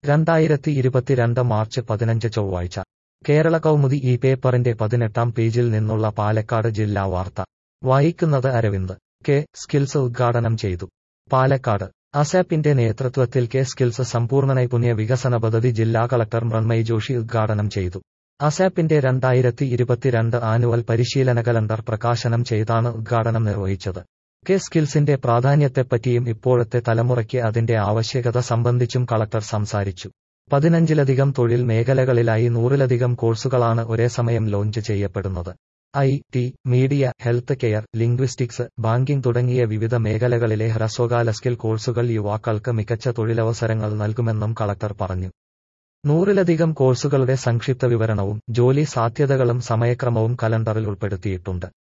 രണ്ടായിരത്തി ഇരുപത്തിരണ്ട് മാർച്ച് പതിനഞ്ച് ചൊവ്വാഴ്ച കേരള കൗമുദി ഈ പേപ്പറിന്റെ പതിനെട്ടാം പേജിൽ നിന്നുള്ള പാലക്കാട് ജില്ലാ വാർത്ത വായിക്കുന്നത് അരവിന്ദ് കെ സ്കിൽസ് ഉദ്ഘാടനം ചെയ്തു പാലക്കാട് അസാപ്പിന്റെ നേതൃത്വത്തിൽ കെ സ്കിൽസ് സമ്പൂർണ്ണ നൈപുണ്യ വികസന പദ്ധതി ജില്ലാ കളക്ടർ മൃണ്മയ് ജോഷി ഉദ്ഘാടനം ചെയ്തു അസാപ്പിന്റെ രണ്ടായിരത്തി ഇരുപത്തിരണ്ട് ആനുവൽ പരിശീലന കലണ്ടർ പ്രകാശനം ചെയ്താണ് ഉദ്ഘാടനം നിർവഹിച്ചത് കെ സ്കിൽസിന്റെ പ്രാധാന്യത്തെപ്പറ്റിയും ഇപ്പോഴത്തെ തലമുറയ്ക്ക് അതിന്റെ ആവശ്യകത സംബന്ധിച്ചും കളക്ടർ സംസാരിച്ചു പതിനഞ്ചിലധികം തൊഴിൽ മേഖലകളിലായി നൂറിലധികം കോഴ്സുകളാണ് ഒരേ സമയം ലോഞ്ച് ചെയ്യപ്പെടുന്നത് I T media health care linguistics banking തുടങ്ങിയ വിവിധ മേഖലകളിലെ ഹ്രസ്വകാല സ്കിൽ കോഴ്സുകൾ യുവാക്കൾക്ക് മികച്ച തൊഴിലവസരങ്ങൾ നൽകുമെന്നും കളക്ടർ പറഞ്ഞു നൂറിലധികം കോഴ്സുകളുടെ സംക്ഷിപ്ത വിവരണവും ജോലി സാധ്യതകളും സമയക്രമവും കലണ്ടറിൽ ഉൾപ്പെടുത്തിയിട്ടുണ്ട്